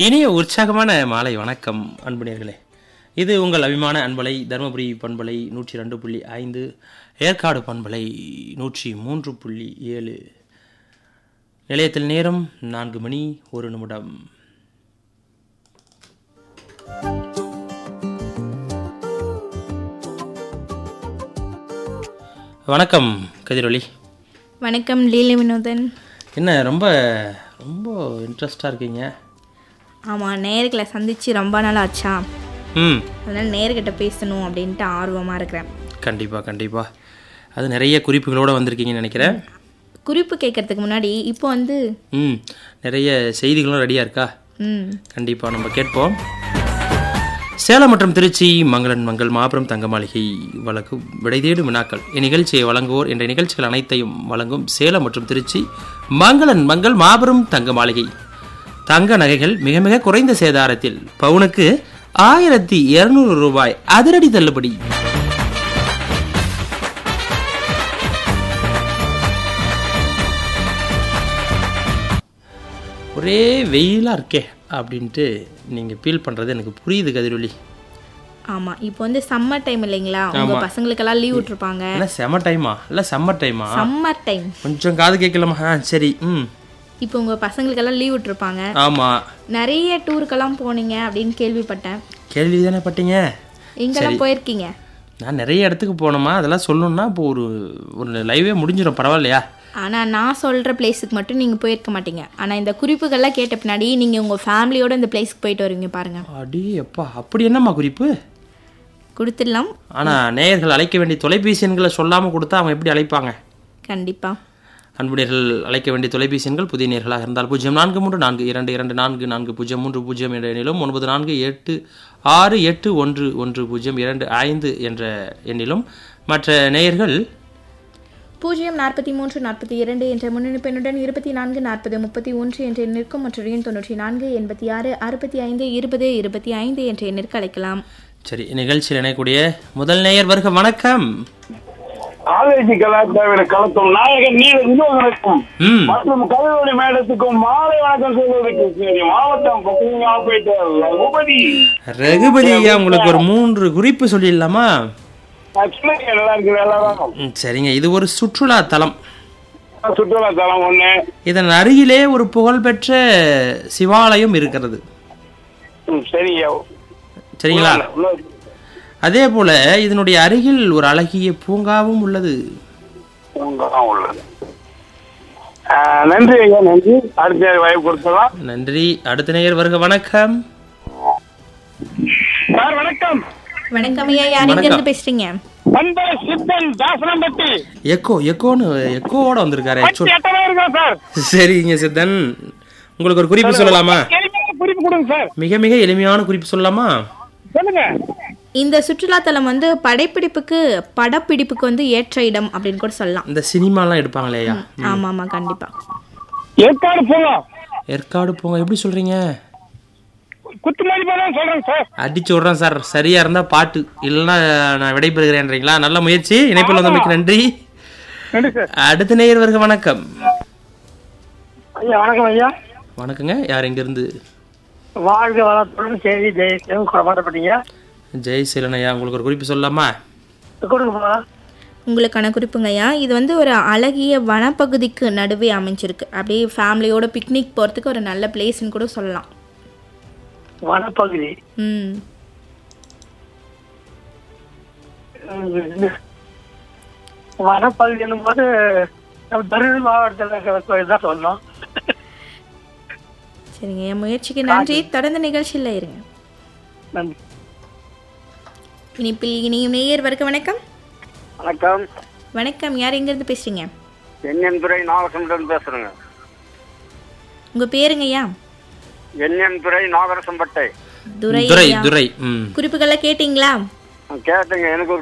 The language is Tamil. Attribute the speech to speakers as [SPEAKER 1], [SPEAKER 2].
[SPEAKER 1] இனிய உற்சாகமான மாலை வணக்கம் அன்புநேர்களே இது உங்கள் அபிமான அன்பலை தருமபுரி பண்பலை நூற்றி ரெண்டு புள்ளி ஐந்து ஏற்காடு பண்பலை நூற்றி மூன்று புள்ளி ஏழு நிலையத்தில் நேரம் நான்கு மணி ஒரு நிமிடம் வணக்கம் கதிரொலி
[SPEAKER 2] வணக்கம் லீலை வினோதன்
[SPEAKER 1] என்ன ரொம்ப ரொம்ப இன்ட்ரெஸ்டாக இருக்கீங்க
[SPEAKER 2] ஆமாம் நேர்களை சந்திச்சு ரொம்ப நாள் ஆச்சா
[SPEAKER 1] ம்
[SPEAKER 2] அதனால் நேர்கிட்ட பேசணும் அப்படின்ட்டு ஆர்வமாக இருக்கிறேன்
[SPEAKER 1] கண்டிப்பாக கண்டிப்பாக அது நிறைய குறிப்புகளோடு வந்திருக்கீங்கன்னு நினைக்கிறேன்
[SPEAKER 2] குறிப்பு கேட்கறதுக்கு முன்னாடி இப்போ வந்து
[SPEAKER 1] ம் நிறைய செய்திகளும் ரெடியாக இருக்கா
[SPEAKER 2] ம்
[SPEAKER 1] கண்டிப்பாக நம்ம கேட்போம் சேலம் மற்றும் திருச்சி மங்களன் மங்கள் மாபெரும் தங்க மாளிகை வழங்கும் விடை தேடும் வினாக்கள் இந்நிகழ்ச்சியை வழங்குவோர் என்ற நிகழ்ச்சிகள் அனைத்தையும் வழங்கும் சேலம் மற்றும் திருச்சி மங்களன் மங்கள் மாபெரும் தங்க மாளிகை தங்க நகைகள் மிக மிக குறைந்த சேதாரத்தில் பவுனுக்கு ஆயிரத்தி இருநூறு ரூபாய் அதிரடி தள்ளுபடி ஒரே வெயிலாக இருக்கே அப்படின்ட்டு நீங்கள் ஃபீல் பண்ணுறது எனக்கு புரியுது கதிரொலி
[SPEAKER 2] ஆமாம் இப்போ வந்து சம்மர் டைம் இல்லைங்களா உங்கள் பசங்களுக்கெல்லாம் லீவ் விட்டுருப்பாங்க
[SPEAKER 1] என்ன செம டைமா இல்லை சம்மர் டைமா
[SPEAKER 2] சம்மர் டைம்
[SPEAKER 1] கொஞ்சம் காது கேட்கலாமா ஆ சரி ம்
[SPEAKER 2] இப்போ உங்கள் பசங்களுக்கெல்லாம் லீவ் விட்டுருப்பாங்க
[SPEAKER 1] ஆமாம்
[SPEAKER 2] நிறைய டூருக்கெல்லாம் போனீங்க அப்படின்னு கேள்விப்பட்டேன்
[SPEAKER 1] கேள்வி தானே பட்டீங்க
[SPEAKER 2] எங்கெல்லாம் போயிருக்கீங்க
[SPEAKER 1] நான் நிறைய இடத்துக்கு போனோமா அதெல்லாம் சொல்லணும்னா இப்போ ஒரு ஒரு லைவே முடிஞ்சிடும் பரவாயில்லையா
[SPEAKER 2] ஆனால் நான் சொல்கிற பிளேஸுக்கு மட்டும் நீங்கள் போயிருக்க மாட்டீங்க ஆனால் இந்த குறிப்புகள்லாம் கேட்ட பின்னாடி நீங்கள் உங்கள் ஃபேமிலியோட இந்த பிளேஸ்க்கு போயிட்டு வருவீங்க பாருங்கள்
[SPEAKER 1] அடி அப்பா அப்படி என்னம்மா குறிப்பு
[SPEAKER 2] கொடுத்துடலாம்
[SPEAKER 1] ஆனால் நேயர்கள் அழைக்க வேண்டிய தொலைபேசி எண்களை சொல்லாமல் கொடுத்தா அவங்க எப்படி அழைப்பாங்க
[SPEAKER 2] கண்டிப்பாக
[SPEAKER 1] அன்புடையர்கள் அழைக்க வேண்டிய தொலைபேசி எண்கள் புதிய நேர்களாக இருந்தால் பூஜ்ஜியம் நான்கு மூன்று நான்கு இரண்டு இரண்டு நான்கு நான்கு பூஜ்ஜியம் மூன்று பூஜ்ஜியம் என்ற எண்ணிலும் ஒன்பது நான்கு எட்டு ஆறு எட்டு ஒன்று ஒன்று பூஜ்ஜியம் இரண்டு ஐந்து என்ற எண்ணிலும் மற்ற நேயர்கள்
[SPEAKER 2] பூஜ்ஜியம் நாற்பத்தி மூன்று நாற்பத்தி இரண்டு என்ற முன்னணி பெண்ணுடன் இருபத்தி நான்கு நாற்பது முப்பத்தி ஒன்று என்ற எண்ணிற்கும் மற்றொரு எண் தொண்ணூற்றி நான்கு எண்பத்தி ஆறு அறுபத்தி ஐந்து இருபது இருபத்தி ஐந்து என்ற எண்ணிற்கு அழைக்கலாம்
[SPEAKER 1] சரி நிகழ்ச்சியில் இணையக்கூடிய முதல் நேயர் வருக வணக்கம்
[SPEAKER 3] ஆவேசி கலாச்சார கலத்தும் நாயகன் நீல வினோதனுக்கும்
[SPEAKER 1] ம்
[SPEAKER 3] மற்றும் கவிவொளி மேடத்துக்கும் மாலை வணக்கம் சொல்வதற்கு சரி மாவட்டம் பக்குவப்பேட்டை உபதி
[SPEAKER 1] ரகுபதி ஐயா உங்களுக்கு ஒரு மூன்று குறிப்பு சொல்லிடலாமா
[SPEAKER 3] சொல்லுங்க நல்லா இருக்குது எல்லாரும்
[SPEAKER 1] ம், சரிங்க இது ஒரு சுற்றுலா தலம்
[SPEAKER 3] சுற்றுலா தலம் ஒண்ணு
[SPEAKER 1] இதன் அருகிலே ஒரு புகழ்பெற்ற சிவாலயம் இருக்கிறது
[SPEAKER 3] ம், சரிங்க
[SPEAKER 1] சரிங்களா
[SPEAKER 3] இன்னொரு-
[SPEAKER 1] அதே போல இதனுடைய அருகில் ஒரு அழகிய பூங்காவும் உள்ளது
[SPEAKER 3] உங்க தான் உள்ளது ஆ, நன்றி ஐயா நன்றி அடுத்த வாய்ப்பு கொடுக்கலாம்
[SPEAKER 1] நன்றி அடுத்த நேயர் வருக வணக்கம்
[SPEAKER 3] சார் வணக்கம்
[SPEAKER 2] வணக்கம் ஐயா யார் இருந்து பேசுறீங்க
[SPEAKER 3] பண்பல சித்தன் தாசனம்பட்டி
[SPEAKER 1] எக்கோ எக்கோன்னு எக்கோவோட வந்திருக்காரு சொல்.
[SPEAKER 3] எட்டனா இருக்கோம் சார்
[SPEAKER 1] சரிங்க சித்தன் உங்களுக்கு ஒரு குறிப்பு சொல்லலாமா
[SPEAKER 3] எளிமையான குறிப்பு கொடுங்க சார்
[SPEAKER 1] மிக மிக எளிமையான குறிப்பு சொல்லலாமா
[SPEAKER 3] சொல்லுங்க
[SPEAKER 2] இந்த சுற்றுலாத்தலம் வந்து படைப்பிடிப்புக்கு படப்பிடிப்புக்கு வந்து ஏற்ற இடம் அப்படின்னு கூட சொல்லலாம்
[SPEAKER 1] இந்த சினிமாலாம் எடுப்பாங்களேயா
[SPEAKER 2] ஆமா ஆமா கண்டிப்பா
[SPEAKER 3] ஏற்காடு போலாம்
[SPEAKER 1] ஏற்காடு போங்க எப்படி சொல்றீங்க
[SPEAKER 3] குத்து மதிப்பா தான் சொல்றேன் சார்
[SPEAKER 1] அடிச்சு விட்றேன் சார் சரியா இருந்தா பாட்டு இல்லைன்னா நான் விடைபெறுகிறேன்றீங்களா நல்ல முயற்சி இணைப்பில் வந்தமைக்கு நன்றி
[SPEAKER 3] நன்றி சார்
[SPEAKER 1] அடுத்த நேயர் வருக வணக்கம்
[SPEAKER 3] ஐயா வணக்கம் ஐயா
[SPEAKER 1] வணக்கங்க யார் எங்கிருந்து
[SPEAKER 3] வாழ்க வளத்துடன் செய்தி ஜெயசேவன் குறமாட்டப்பட்டீங்க
[SPEAKER 1] ஜெய்சீலன் ஐயா உங்களுக்கு ஒரு குறிப்பு சொல்லலாமா
[SPEAKER 3] கொடுங்கப்பா
[SPEAKER 2] உங்களுக்கான குறிப்புங்க ஐயா இது வந்து ஒரு அழகிய வனப்பகுதிக்கு நடுவே அமைஞ்சிருக்கு அப்படியே ஃபேமிலியோட பிக்னிக் போகிறதுக்கு ஒரு நல்ல பிளேஸ்ன்னு கூட சொல்லலாம்
[SPEAKER 3] வனப்பகுதி
[SPEAKER 2] ம்
[SPEAKER 3] வனப்பகுதி போது நம்ம தருமபுரி மாவட்டத்தில் தான் சொன்னோம்
[SPEAKER 2] சரிங்க என் முயற்சிக்கு நன்றி தொடர்ந்து நிகழ்ச்சியில் இருங்க
[SPEAKER 3] நன்றி
[SPEAKER 2] இனிப்பில் இனியும் நேயர் வருக வணக்கம்
[SPEAKER 3] வணக்கம்
[SPEAKER 2] வணக்கம் யார் எங்கேருந்து பேசுறீங்க
[SPEAKER 3] என்என் துறை நாகரசம்பட்டன் பேசுறேங்க
[SPEAKER 2] உங்கள் பேருங்க ஐயா
[SPEAKER 3] என்என் துறை நாகரசம்பட்டை
[SPEAKER 2] துரை
[SPEAKER 1] துரை
[SPEAKER 2] ஐயா
[SPEAKER 1] துரை ம்
[SPEAKER 2] குறிப்புகளை கேட்டிங்களா
[SPEAKER 3] கேட்டேங்க எனக்கு ஒரு